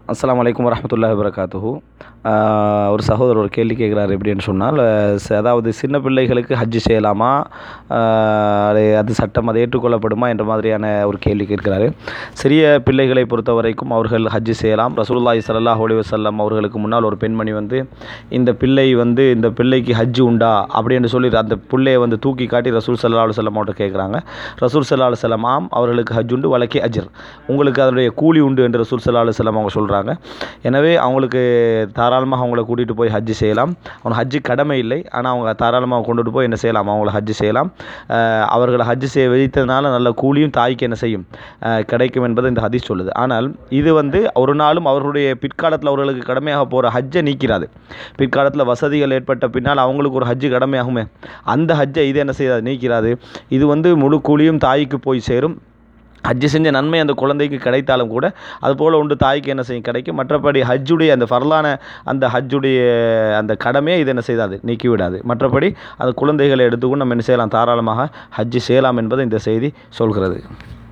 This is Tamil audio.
அஸ்ஸலாமு அலைக்கும் வரஹ்மத்துல்லாஹி வரகாத்துஹு ஒரு சகோதரர் ஒரு கேள்வி கேட்குறாரு எப்படின்னு சொன்னால் ச- அதாவது சின்ன பிள்ளைகளுக்கு ஹஜ்ஜு செய்யலாமா ஆஹ் அது அது சட்டம் அது ஏற்றுக்கொள்ளப்படுமா என்ற மாதிரியான ஒரு கேள்வி கேட்கிறாரு சிறிய பிள்ளைகளை பொறுத்த வரைக்கும் அவர்கள் ஹஜ்ஜு செய்யலாம் ரசூலுல்லாஹி ஸல்லல்லாஹு அலைஹி வஸல்லம் அவர்களுக்கு முன்னால் ஒரு பெண்மணி வந்து இந்த பிள்ளை வந்து இந்த பிள்ளைக்கு ஹஜ்ஜு உண்டா அப்படின்னு சொல்லி அந்த பிள்ளையை வந்து தூக்கி காட்டி ரசூல் ஸல்லல்லாஹு அலைஹி வஸல்லம் அவர்கிட்ட கேட்குறாங்க ரசூல் ஸல்லல்லாஹு அலைஹி வஸல்லம் ஆம் அவர்களுக்கு ஹஜ் உண்டு வழக்கே அஜர் உங்களுக்கு அதனுடைய கூலி உண்டு என்று ரசூல் ஸல்லல்லாஹு அலைஹி வஸல்லம் அவங்க சொல்கிறாங்க எனவே அவங்களுக்கு தாராளமாக அவங்கள கூட்டிகிட்டு போய் ஹஜ்ஜு செய்யலாம் அவங்க ஹஜ்ஜு கடமை இல்லை ஆனால் அவங்க தாராளமாக கொண்டுட்டு போய் என்ன செய்யலாம் அவங்கள ஹஜ்ஜு செய்யலாம் ஆஹ் அவர்களை ஹஜ்ஜு செய்ய வைத்ததுனால நல்ல கூலியும் தாய்க்கு என்ன செய்யும் ஆஹ் கிடைக்கும் என்பது இந்த ஹதீஸ் சொல்லுது ஆனால் இது வந்து ஒரு நாளும் அவர்களுடைய பிற்காலத்தில் அவர்களுக்கு கடமையாக போகிற ஹஜ்ஜை நீக்கிறாது பிற்காலத்தில் வசதிகள் ஏற்பட்ட பின்னால் அவங்களுக்கு ஒரு ஹஜ்ஜு கடமையாகுமே அந்த ஹஜ்ஜை இது என்ன செய்யாது நீக்கிறாது இது வந்து முழு கூலியும் தாய்க்கு போய் சேரும் ஹஜ்ஜு செஞ்ச நன்மை அந்த குழந்தைக்கு கிடைத்தாலும் கூட அதுபோல் உண்டு தாய்க்கு என்ன செய்யும் கிடைக்கும் மற்றபடி ஹஜ்ஜுடைய அந்த ஃபர்லான அந்த ஹஜ்ஜுடைய அந்த கடமையை இது என்ன செய்தாது நீக்கி விடாது மற்றபடி அந்த குழந்தைகளை எடுத்துக்கொண்டு நம்ம என்ன செய்யலாம் தாராளமாக ஹஜ்ஜு செய்யலாம் என்பதை இந்த செய்தி சொல்கிறது